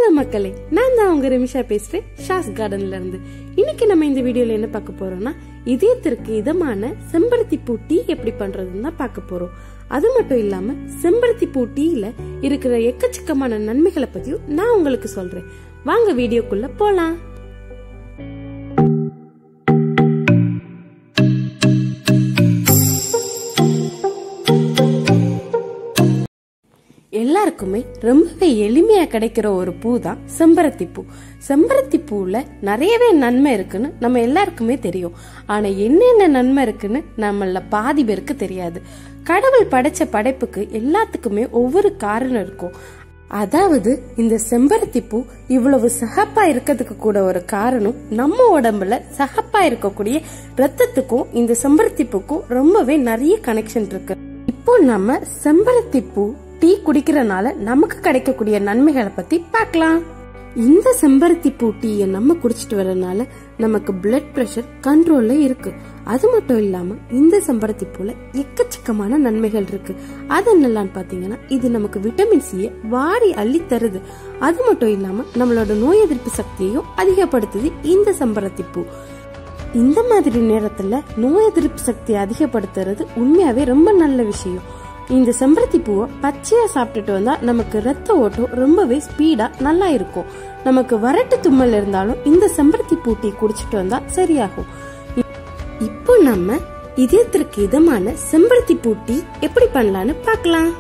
hello மக்களே நான் தான் உங்க ரெமிஷா பேசுறேன் ஷாஸ் கார்டன்ல இருந்து இன்னைக்கு நம்ம இந்த வீடியோல என்ன பார்க்க போறோம்னா இதயத்திற்கு இதமான செம்பருத்தி பூ டீ எப்படி பண்றதுன்னு தான் பார்க்க போறோம் அது மட்டும் இல்லாம செம்பருத்தி பூ டீல இருக்கிற எக்கச்சக்கமான நன்மைகளை பத்தியும் நான் உங்களுக்கு சொல்றேன் வாங்க வீடியோக்குள்ள போலாம் எல்லாருக்குமே ரொம்பவே எளிமையா கிடைக்கிற ஒரு பூ தான் செம்பருத்தி பூ செம்பருத்தி பூல நிறையவே நன்மை இருக்குன்னு நம்ம எல்லாருக்குமே தெரியும் ஆனா என்னென்ன நன்மை இருக்குன்னு நம்மள பாதி பேருக்கு தெரியாது கடவுள் படைச்ச படைப்புக்கு எல்லாத்துக்குமே ஒவ்வொரு காரணம் இருக்கும் அதாவது இந்த செம்பருத்தி பூ இவ்வளவு சகப்பா இருக்கிறதுக்கு கூட ஒரு காரணம் நம்ம உடம்புல சகப்பா இருக்கக்கூடிய ரத்தத்துக்கும் இந்த செம்பருத்தி பூக்கும் ரொம்பவே நிறைய கனெக்ஷன் இருக்கு இப்போ நம்ம செம்பருத்தி பூ டீ குடிக்கிறனால நமக்கு கிடைக்கக்கூடிய நன்மைகளை பத்தி பார்க்கலாம் இந்த செம்பருத்தி பூ டீயை நம்ம குடிச்சிட்டு வரனால நமக்கு பிளட் பிரஷர் கண்ட்ரோல்ல இருக்கு அது மட்டும் இல்லாம இந்த செம்பருத்தி பூல எக்கச்சக்கமான நன்மைகள் இருக்கு அது என்னலான்னு பாத்தீங்கன்னா இது நமக்கு விட்டமின் சியை வாரி அள்ளி தருது அது மட்டும் இல்லாம நம்மளோட நோய் எதிர்ப்பு சக்தியையும் அதிகப்படுத்துது இந்த செம்பருத்தி பூ இந்த மாதிரி நேரத்துல நோய் எதிர்ப்பு சக்தியை அதிகப்படுத்துறது உண்மையாவே ரொம்ப நல்ல விஷயம் இந்த செம்பருத்தி பூவை பச்சையா சாப்பிட்டுட்டு வந்தா நமக்கு ரத்த ஓட்டம் ரொம்பவே ஸ்பீடா நல்லா இருக்கும் நமக்கு வறட்டு தும்மல் இருந்தாலும் இந்த செம்பருத்தி பூ டீ குடிச்சிட்டு வந்தா சரியாகும் இப்போ நம்ம இதயத்திற்கு இதமான செம்பருத்தி பூ டீ எப்படி பண்ணலான்னு பார்க்கலாம்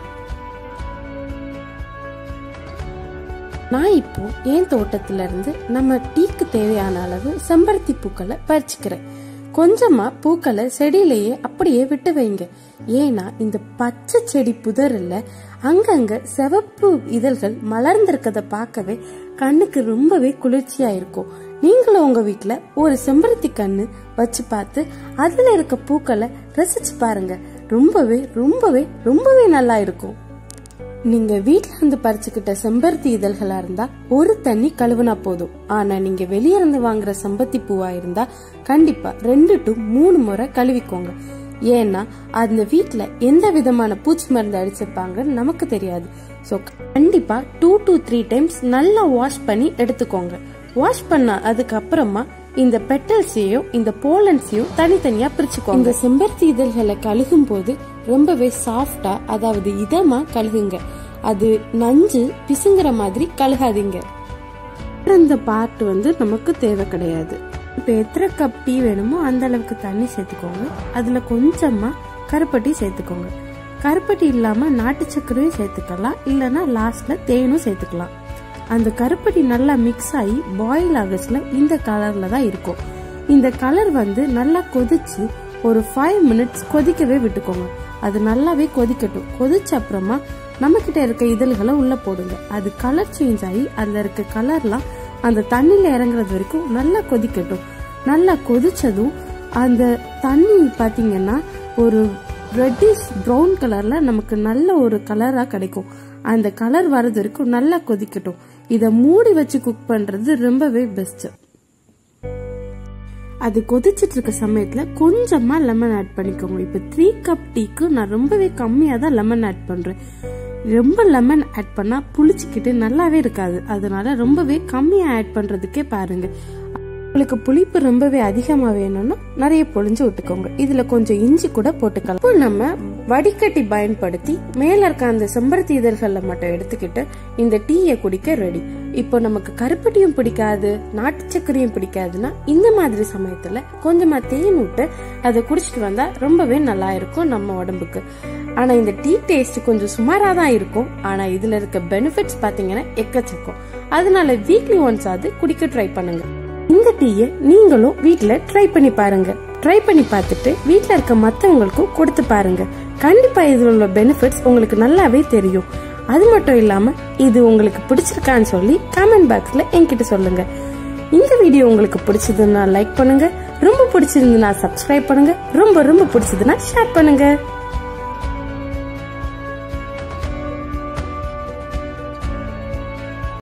நான் இப்போ என் தோட்டத்துல இருந்து நம்ம டீக்கு தேவையான அளவு செம்பருத்தி பூக்களை பறிச்சுக்கிறேன் கொஞ்சமா பூக்களை செடியிலேயே அப்படியே விட்டு வைங்க ஏன்னா இந்த பச்சை செடி புதர்ல அங்கங்க சிவப்பு இதழ்கள் மலர்ந்திருக்கத பார்க்கவே கண்ணுக்கு ரொம்பவே குளிர்ச்சியா இருக்கும் நீங்களும் உங்க வீட்டுல ஒரு செம்பருத்தி கண்ணு வச்சு பார்த்து அதுல இருக்க பூக்களை ரசிச்சு பாருங்க ரொம்பவே ரொம்பவே ரொம்பவே நல்லா இருக்கும் நீங்க வீட்ல இருந்து பறிச்சுக்கிட்ட செம்பருத்தி இதழ்களா இருந்தா ஒரு தண்ணி கழுவுனா போதும் ஆனா நீங்க வெளிய இருந்து வாங்குற செம்பருத்தி பூவா இருந்தா கண்டிப்பா ரெண்டு டு மூணு முறை கழுவிக்கோங்க ஏன்னா அந்த வீட்ல எந்த விதமான பூச்சி மருந்து அடிச்சிருப்பாங்கன்னு நமக்கு தெரியாது சோ கண்டிப்பா டூ டு த்ரீ டைம்ஸ் நல்லா வாஷ் பண்ணி எடுத்துக்கோங்க வாஷ் பண்ண அதுக்கு அப்புறமா இந்த பெட்டல்ஸையும் இந்த போலன்ஸையும் தனித்தனியா பிரிச்சுக்கோங்க இந்த செம்பருத்தி இதழ்களை கழுகும் போது ரொம்பவே சாஃப்டா அதாவது இதமா கழுகுங்க அது நஞ்சு பிசுங்குற மாதிரி கழுகாதீங்க இந்த பார்ட் வந்து நமக்கு தேவை கிடையாது இப்ப எத்தனை கப் டீ வேணுமோ அந்த அளவுக்கு தண்ணி சேர்த்துக்கோங்க அதுல கொஞ்சமா கருப்பட்டி சேர்த்துக்கோங்க கருப்பட்டி இல்லாம நாட்டு சர்க்கரையும் சேர்த்துக்கலாம் இல்லைன்னா லாஸ்ட்ல தேனும் சேர்த்துக்கலாம் அந்த கருப்பட்டி நல்லா மிக்ஸ் ஆகி பாயில் ஆகஸ்ட்ல இந்த கலர்ல தான் இருக்கும் இந்த கலர் வந்து நல்லா கொதிச்சு ஒரு ஃபைவ் மினிட்ஸ் கொதிக்கவே விட்டுக்கோங்க அது நல்லாவே கொதிக்கட்டும் கொதிச்ச அப்புறமா நம்ம கிட்ட இருக்க இதழ்களை உள்ள போடுங்க அது கலர் சேஞ்ச் ஆகி அதுல இருக்க கலர்லாம் அந்த தண்ணியில இறங்குறது வரைக்கும் நல்லா கொதிக்கட்டும் நல்லா கொதிச்சதும் அந்த தண்ணி பாத்தீங்கன்னா ஒரு ரெட்டிஷ் ப்ரௌன் கலர்ல நமக்கு நல்ல ஒரு கலரா கிடைக்கும் அந்த கலர் வர்றது வரைக்கும் நல்லா கொதிக்கட்டும் இத மூடி வச்சு குக் பண்றது ரொம்பவே பெஸ்ட் அது கொதிச்சிட்டு இருக்க சமயத்துல கொஞ்சமா லெமன் ஆட் பண்ணிக்கோங்க இப்ப த்ரீ கப் டீக்கு நான் ரொம்பவே கம்மியா தான் லெமன் ஆட் பண்றேன் ரொம்ப லெமன் ஆட் பண்ணா புளிச்சுக்கிட்டு நல்லாவே இருக்காது அதனால ரொம்பவே கம்மியா ஆட் பண்றதுக்கே பாருங்க உங்களுக்கு புளிப்பு ரொம்பவே அதிகமா வேணும்னா நிறைய பொழிஞ்சு விட்டுக்கோங்க இதுல கொஞ்சம் இஞ்சி கூட போட்டுக்கலாம் இப்போ நம்ம வடிகட்டி பயன்படுத்தி மேல இருக்க அந்த செம்பருத்தி இதழ்கள்ல மட்டும் எடுத்துக்கிட்டு இந்த டீயை குடிக்க ரெடி இப்போ நமக்கு கருப்பட்டியும் பிடிக்காது நாட்டு சர்க்கரையும் பிடிக்காதுன்னா இந்த மாதிரி சமயத்துல கொஞ்சமா தேன் விட்டு அதை குடிச்சிட்டு வந்தா ரொம்பவே நல்லா இருக்கும் நம்ம உடம்புக்கு ஆனா இந்த டீ டேஸ்ட் கொஞ்சம் சுமாரா தான் இருக்கும் ஆனா இதுல இருக்க பெனிஃபிட்ஸ் பாத்தீங்கன்னா எக்கச்சக்கம் அதனால வீக்லி ஒன்ஸ் ஆகுது குடிக்க ட்ரை பண்ணுங்க இந்த டீயை நீங்களும் வீட்ல ட்ரை பண்ணி பாருங்க ட்ரை பண்ணி பார்த்துட்டு வீட்ல இருக்க மத்தவங்களுக்கும் கொடுத்து பாருங்க கண்டிப்பா இதுல உள்ள பெனிஃபிட்ஸ் உங்களுக்கு நல்லாவே தெரியும் அது மட்டும் இல்லாம இது உங்களுக்கு பிடிச்சிருக்கான்னு சொல்லி கமெண்ட் பாக்ஸ்ல என்கிட்ட சொல்லுங்க இந்த வீடியோ உங்களுக்கு பிடிச்சதுன்னா லைக் பண்ணுங்க ரொம்ப பிடிச்சிருந்ததுன்னா சப்ஸ்கிரைப் பண்ணுங்க ரொம்ப ரொம்ப பிடிச்சதுன்னா ஷேர் பண்ணுங்க